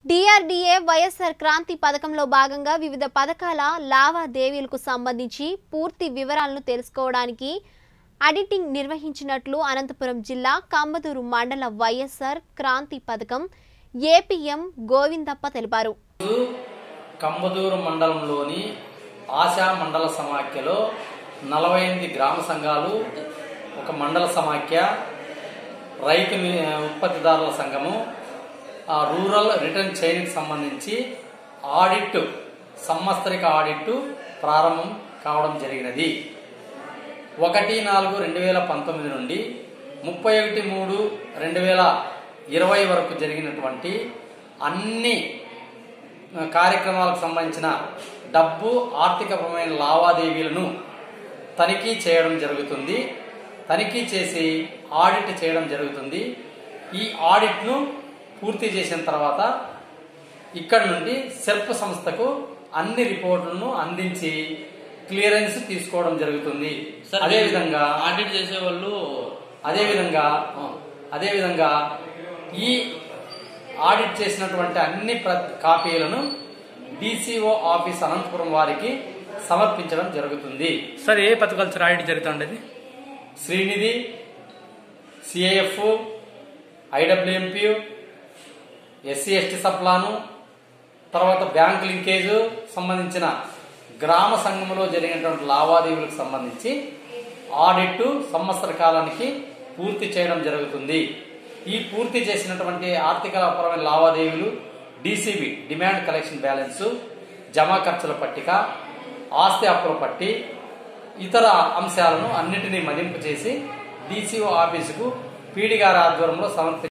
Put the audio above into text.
DRDA YSR Kranti పథకంలో భాగంగా వివిధ పథకాల లావాదేవీలకు సంబంధించి పూర్తి వివరాలను తెలుసుకోవడానికి ఆడిటింగ్ నిర్వహించినట్లు అనంతపురం జిల్లా కంబదూరు మండల వైఎస్ఆర్ క్రాంతి పథకం ఏపీఎం గోవిందప్ప తెలిపారు ఈరోజు కంబదూరు మండలంలోని ఆశా మండల సమాఖ్యలో నలభై ఎనిమిది గ్రామ సంఘాలు ఒక మండల సమాఖ్య రైతు మి- ఉత్పత్తిదారుల సంఘము ఆ రూరల్ రిటర్న్ చైన్కి సంబంధించి ఆడిట్ సంవత్సరిక ఆడిట్ ప్రారంభం కావడం జరిగినది ఒకటి నాలుగు రెండు వేల పంతొమ్మిది నుండి ముప్పై ఒకటి మూడు రెండు వేల ఇరవై వరకు జరిగినటువంటి అన్ని ఆ, కార్యక్రమాలకు సంబంధించిన డబ్బు ఆర్థికపరమైన లావాదేవీలను తనిఖీ చేయడం జరుగుతుంది తనిఖీ చేసి ఆడిట్ చేయడం జరుగుతుంది ఈ ఆడిట్ను పూర్తి చేసిన తర్వాత ఇక్కడ నుండి సెల్ఫ్ సంస్థకు అన్ని రిపోర్టులను అందించి క్లియరెన్స్ తీసుకోవడం జరుగుతుంది సార్ అదేవిధంగా ఆడిట్ చేసే వాళ్ళు అదేవిధంగా అదేవిధంగా ఈ ఆడిట్ చేసినటువంటి అన్ని ప్ర కాపీలను డిసిఓ ఆఫీస్ అనంతపురం వారికి సమర్పించడం జరుగుతుంది సార్ ఏ పథకాలు సార్ ఆడిట్ జరుగుతుండేది Srinidhi CIF IWMP SC ST sub plan తర్వాత బ్యాంక్ లింకేజ్ సంబంధించిన గ్రామ సంఘంలో జరిగినటువంటి లావాదేవీలకు సంబంధించి ఆడిట్ సంవత్సర కాలానికి పూర్తి చేయడం జరుగుతుంది ఈ పూర్తి చేసినటువంటి ఆర్థిక పరమైన లావాదేవీలు డిసిబి డిమాండ్ కలెక్షన్ బ్యాలెన్స్ జమా ఖర్చుల పట్టిక ఆస్తి అప్పుల పట్టి ఇతర అంశాలను అన్నిటినీ మదింపు చేసి డిసిఓ ఆఫీసుకు పీడి గారి ఆధ్వర్యంలో సమర్పి